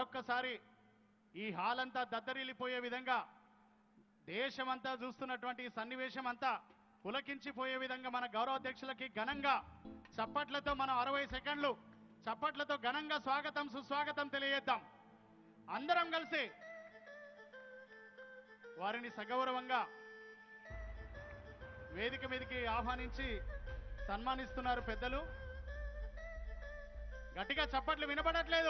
మరొక్కసారి ఈ హాల్ అంతా దద్దరిల్లిపోయే విధంగా దేశమంతా చూస్తున్నటువంటి ఈ సన్నివేశం అంతా పులకించిపోయే విధంగా మన గౌరవ అధ్యక్షులకి ఘనంగా చప్పట్లతో మనం అరవై సెకండ్లు చప్పట్లతో ఘనంగా స్వాగతం సుస్వాగతం తెలియజేద్దాం అందరం కలిసి వారిని సగౌరవంగా వేదిక మీదకి ఆహ్వానించి సన్మానిస్తున్నారు పెద్దలు గట్టిగా చప్పట్లు వినపడట్లేదు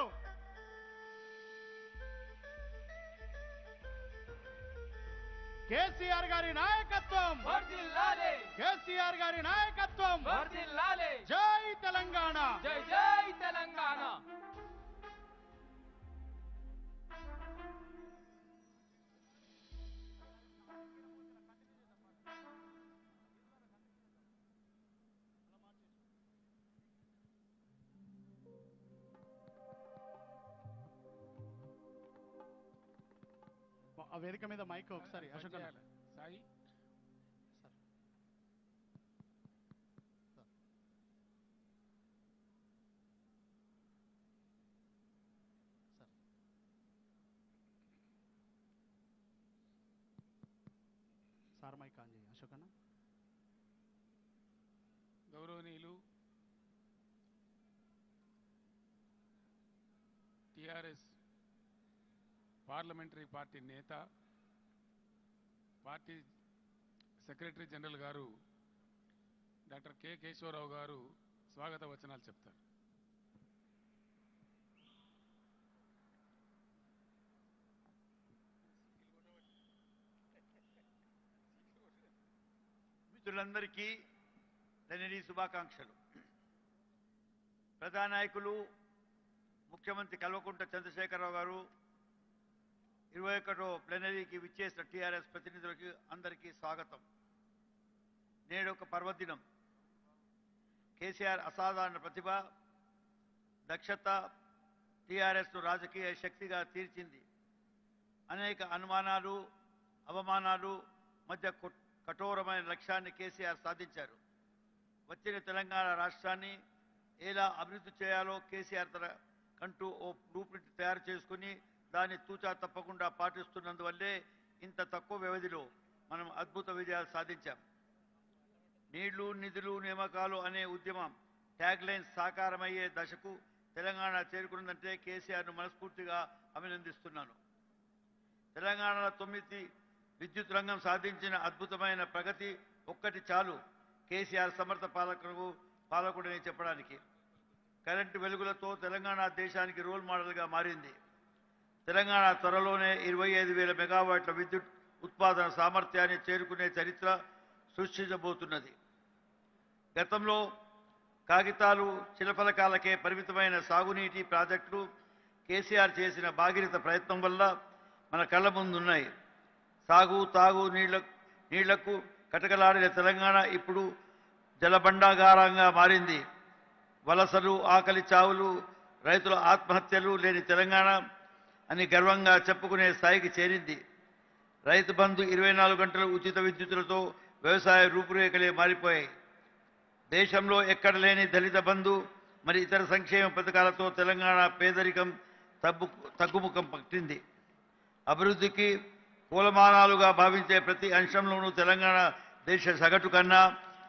కేసీఆర్ గారి నాయకత్వం వర్ధిల్లాలి కేసీఆర్ గారి నాయకత్వం వర్ధిల్లాలి జై తెలంగాణ జై జై తెలంగాణ ఆ వేదిక మీద మైక్ ఒకసారి అశోక్ అన్న. సాయి సార్ మైక్ ఆన్ చేయి అశోక్ అన్న గౌరవనీయులు టిఆర్ఎస్ పార్లమెంటరీ పార్టీ నేత పార్టీ సెక్రటరీ జనరల్ గారు డాక్టర్ కె కేశవరావు గారు స్వాగత వచనాలు చెప్తారు మిత్రులందరికీ ధనిడి శుభాకాంక్షలు ప్రధానాయకులు ముఖ్యమంత్రి కల్వకుంట్ల చంద్రశేఖరరావు గారు ఇరవై ఒకటో ప్లెనరీకి విచ్చేసిన టీఆర్ఎస్ ప్రతినిధులకి అందరికీ స్వాగతం నేడు ఒక పర్వదినం కేసీఆర్ అసాధారణ ప్రతిభ దక్షత టీఆర్ఎస్ను రాజకీయ శక్తిగా తీర్చింది అనేక అనుమానాలు అవమానాలు మధ్య కొ- కఠోరమైన లక్ష్యాన్ని కేసీఆర్ సాధించారు వచ్చిన తెలంగాణ రాష్ట్రాన్ని ఎలా అభివృద్ధి చేయాలో కేసీఆర్ తన కంటూ ఓ బ్లూ ప్రింట్ తయారు చేసుకుని దాన్ని తూచా తప్పకుండా పాటిస్తున్నందువల్లే ఇంత తక్కువ వ్యవధిలో మనం అద్భుత విజయాలు సాధించాం నీళ్లు నిధులు నియామకాలు అనే ఉద్యమం ట్యాగ్ లైన్ సాకారమయ్యే దశకు తెలంగాణ చేరుకున్నదంటే కేసీఆర్ను మనస్ఫూర్తిగా అభినందిస్తున్నాను తెలంగాణలో తొమ్మిది విద్యుత్ రంగం సాధించిన అద్భుతమైన ప్రగతి ఒక్కటి చాలు కేసీఆర్ సమర్థ పాలకుడు పాలకుడని చెప్పడానికి కరెంటు వెలుగులతో తెలంగాణ దేశానికి రోల్ మోడల్గా మారింది తెలంగాణ త్వరలోనే ఇరవై ఐదు వేల మెగావాట్ల విద్యుత్ ఉత్పాదన సామర్థ్యాన్ని చేరుకునే చరిత్ర సృష్టించబోతున్నది గతంలో కాగితాలు శిలఫలకాలకే పరిమితమైన సాగునీటి ప్రాజెక్టులు కేసీఆర్ చేసిన భాగీరథ ప్రయత్నం వల్ల మన కళ్ళ ముందున్నాయి సాగు తాగు నీళ్ల నీళ్లకు కటకలాడిన తెలంగాణ ఇప్పుడు జలబండాగారంగా మారింది వలసలు ఆకలి చావులు రైతుల ఆత్మహత్యలు లేని తెలంగాణ అని గర్వంగా చెప్పుకునే స్థాయికి చేరింది రైతు బంధు ఇరవై నాలుగు గంటల ఉచిత విద్యుత్తులతో వ్యవసాయ రూపురేఖలే మారిపోయాయి దేశంలో ఎక్కడ లేని దళిత బంధు మరి ఇతర సంక్షేమ పథకాలతో తెలంగాణ పేదరికం తగ్గు తగ్గుముఖం పట్టింది అభివృద్ధికి పూలమానాలుగా భావించే ప్రతి అంశంలోనూ తెలంగాణ దేశ సగటు కన్నా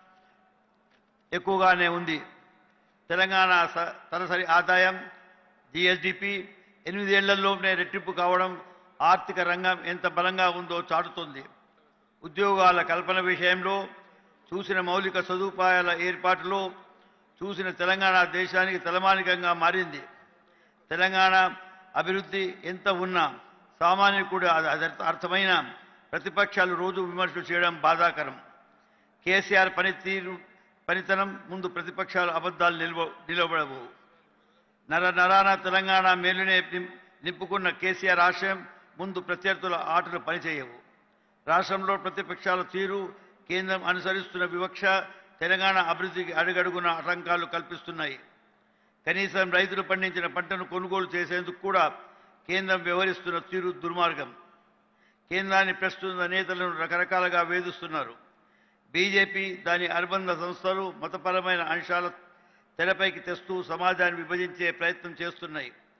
ఎక్కువగానే ఉంది తెలంగాణ స- తలసరి ఆదాయం జిఎస్డిపి ఎనిమిదేళ్లలోనే రెట్టింపు కావడం ఆర్థిక రంగం ఎంత బలంగా ఉందో చాటుతుంది ఉద్యోగాల కల్పన విషయంలో చూసిన మౌలిక సదుపాయాల ఏర్పాటులో చూసిన తెలంగాణ దేశానికి తలమానికంగా మారింది తెలంగాణ అభివృద్ధి ఎంత ఉన్నా సామాన్యుడు అది అది అర్థమైన ప్రతిపక్షాలు రోజు విమర్శలు చేయడం బాధాకరం కేసీఆర్ పనితీరు పనితనం ముందు ప్రతిపక్షాలు అబద్ధాలు నిల్వ నిలబడవు నర నరాన తెలంగాణ మేలునే నిం- నింపుకున్న కేసీఆర్ ఆశయం ముందు ప్రత్యర్థుల ఆటలు పనిచేయవు రాష్ట్రంలో ప్రతిపక్షాల తీరు కేంద్రం అనుసరిస్తున్న వివక్ష తెలంగాణ అభివృద్ధికి అడుగడుగున ఆటంకాలు కల్పిస్తున్నాయి కనీసం రైతులు పండించిన పంటను కొనుగోలు చేసేందుకు కూడా కేంద్రం వ్యవహరిస్తున్న తీరు దుర్మార్గం కేంద్రాన్ని ప్రస్తుత నేతలను రకరకాలుగా వేధిస్తున్నారు బీజేపీ దాని అనుబంధ సంస్థలు మతపరమైన అంశాల తెరపైకి తెస్తూ సమాజాన్ని విభజించే ప్రయత్నం చేస్తున్నాయి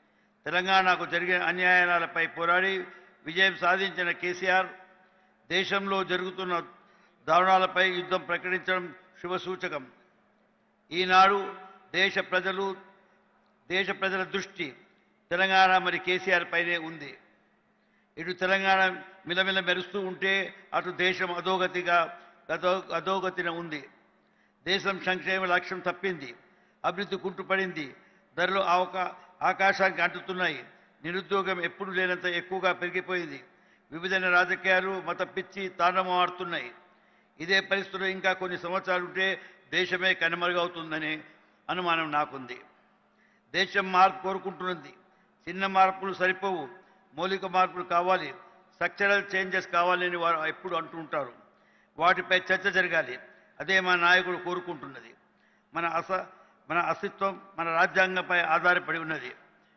తెలంగాణకు జరిగిన అన్యాయాలపై పోరాడి విజయం సాధించిన కేసీఆర్ దేశంలో జరుగుతున్న దారుణాలపై యుద్ధం ప్రకటించడం శుభసూచకం ఈనాడు దేశ ప్రజలు దేశ ప్రజల దృష్టి తెలంగాణ మరి కేసీఆర్ పైనే ఉంది ఇటు తెలంగాణ మిలమిల మెరుస్తూ ఉంటే అటు దేశం అధోగతిగా అధో అధోగతిన ఉంది దేశం సంక్షేమ లక్ష్యం తప్పింది అభివృద్ధి కుంటుపడింది ధరలు ఆవక ఆకాశానికి అంటుతున్నాయి నిరుద్యోగం ఎప్పుడు లేనంత ఎక్కువగా పెరిగిపోయింది వివిధ రాజకీయాలు మత పిచ్చి తాండవమాడుతున్నాయి ఇదే పరిస్థితుల్లో ఇంకా కొన్ని సంవత్సరాలు ఉంటే దేశమే కనుమరుగవుతుందనే అనుమానం నాకుంది దేశం మార్పు కోరుకుంటున్నది చిన్న మార్పులు సరిపోవు మౌలిక మార్పులు కావాలి స్ట్రక్చరల్ చేంజెస్ కావాలని వారు ఎప్పుడు అంటూ ఉంటారు వాటిపై చర్చ జరగాలి అదే మా నాయకుడు కోరుకుంటున్నది మన అస మన అస్తిత్వం మన రాజ్యాంగంపై ఆధారపడి ఉన్నది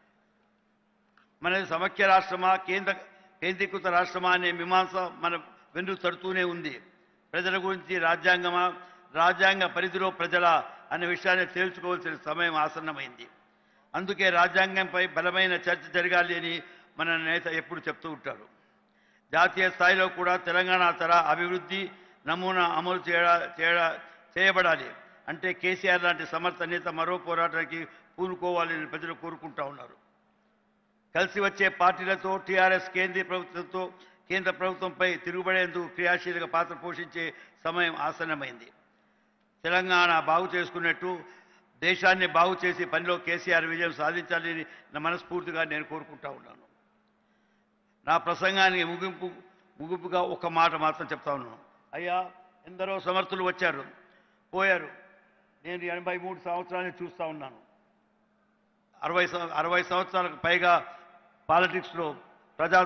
మనది సమైక్య రాష్ట్రమా కేంద్ర కేంద్రీకృత రాష్ట్రమా అనే మీమాంస మన వెన్ను తడుతూనే ఉంది ప్రజల గురించి రాజ్యాంగమా రాజ్యాంగ పరిధిలో ప్రజల అనే విషయాన్ని తేల్చుకోవాల్సిన సమయం ఆసన్నమైంది అందుకే రాజ్యాంగంపై బలమైన చర్చ జరగాలి అని మన నేత ఎప్పుడు చెప్తూ ఉంటారు జాతీయ స్థాయిలో కూడా తెలంగాణ తర అభివృద్ధి నమూనా అమలు చేయ చేయ- చేయబడాలి అంటే కేసీఆర్ లాంటి సమర్థ నేత మరో పోరాటానికి పూనుకోవాలని ప్రజలు కోరుకుంటా ఉన్నారు కలిసి వచ్చే పార్టీలతో టీఆర్ఎస్ కేంద్రీయ ప్రభుత్వంతో కేంద్ర ప్రభుత్వంపై తిరుగుబడేందుకు క్రియాశీలక పాత్ర పోషించే సమయం ఆసన్నమైంది తెలంగాణ బాగు చేసుకున్నట్టు దేశాన్ని బాగు చేసి పనిలో కేసీఆర్ విజయం సాధించాలని నా మనస్ఫూర్తిగా నేను కోరుకుంటా ఉన్నాను నా ప్రసంగానికి ముగింపు ముగింపుగా ఒక మాట మాత్రం చెప్తా ఉన్నాను అయ్యా ఎందరో సమర్థులు వచ్చారు పోయారు నేను ఎనభై మూడు సంవత్సరాలు చూస్తూ ఉన్నాను అరవై సం- అరవై సంవత్సరాలకు పైగా పాలిటిక్స్లో ప్రజా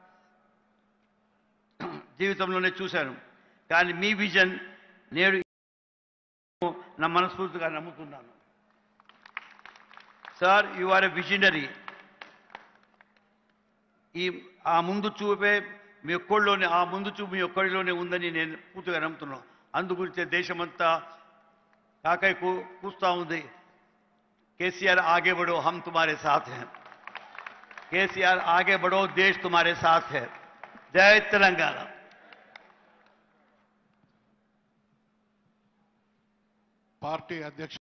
జీవితంలోనే చూశాను కానీ మీ విజన్ నేడు నా మనస్ఫూర్తిగా నమ్ముతున్నాను sir you are a visionary ఈ ఆ ముందు చూపే మీ ఒక్కడిలోనే ఆ ముందు చూపు మీ ఒక్కడిలోనే ఉందని నేను పూర్తిగా నమ్ముతున్నాను అందుగురించే దేశమంతా కాకై కూ కూస్తా ఉంది केसीआर आगे बढ़ो हम तुम्हारे साथ हैं केसीआर आगे बढ़ो देश तुम्हारे साथ है जय तेलंगाना పార్టీ అధ్యక్ష